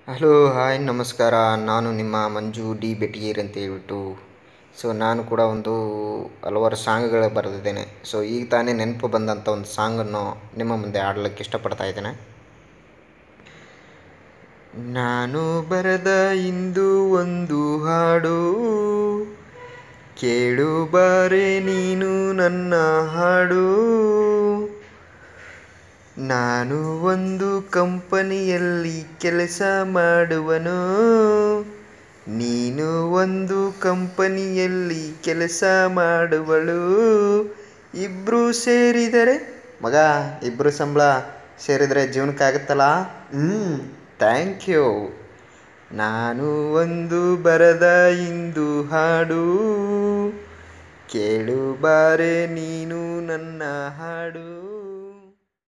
hello hi ನಮಸ್ಕಾರ ನಾನು ನಿಮ್ಮ ಮಂಜು ಡಿ ಬೆಟಗೇರಿ ಅಂತ ಹೇಳ್ಬಿಟ್ಟು ಸೊ ನಾನು ಕೂಡ ಒಂದು ಹಲವಾರು ಸಾಂಗ್ಗಳು ಬರೆದಿದ್ದೇನೆ ಸೊ ಈಗ ತಾನೇ ನೆನಪು ಬಂದಂಥ ಒಂದು ಸಾಂಗನ್ನು ನಿಮ್ಮ ಮುಂದೆ ಹಾಡಲಿಕ್ಕೆ ಇಷ್ಟಪಡ್ತಾ ಇದ್ದೇನೆ ನಾನು ಬರೆದ ಇಂದು ಒಂದು ಹಾಡು ಕೇಳು ಬಾರೆ ನೀನು ನನ್ನ ಹಾಡು ನಾನು ಒಂದು ಕಂಪನಿಯಲ್ಲಿ ಕೆಲಸ ಮಾಡುವನು ನೀನು ಒಂದು ಕಂಪನಿಯಲ್ಲಿ ಕೆಲಸ ಮಾಡುವಳು ಇಬ್ಬರು ಸೇರಿದರೆ ಮಗ ಇಬ್ಬರು ಸಂಬಳ ಸೇರಿದರೆ ಜೀವನಕ್ಕಾಗತ್ತಲ್ಲ ಹ್ಞೂ ಥ್ಯಾಂಕ್ ಯು ನಾನು ಒಂದು ಬರದ ಇಂದು ಹಾಡು ಕೇಳು ಬಾರೆ ನೀನು ನನ್ನ ಹಾಡು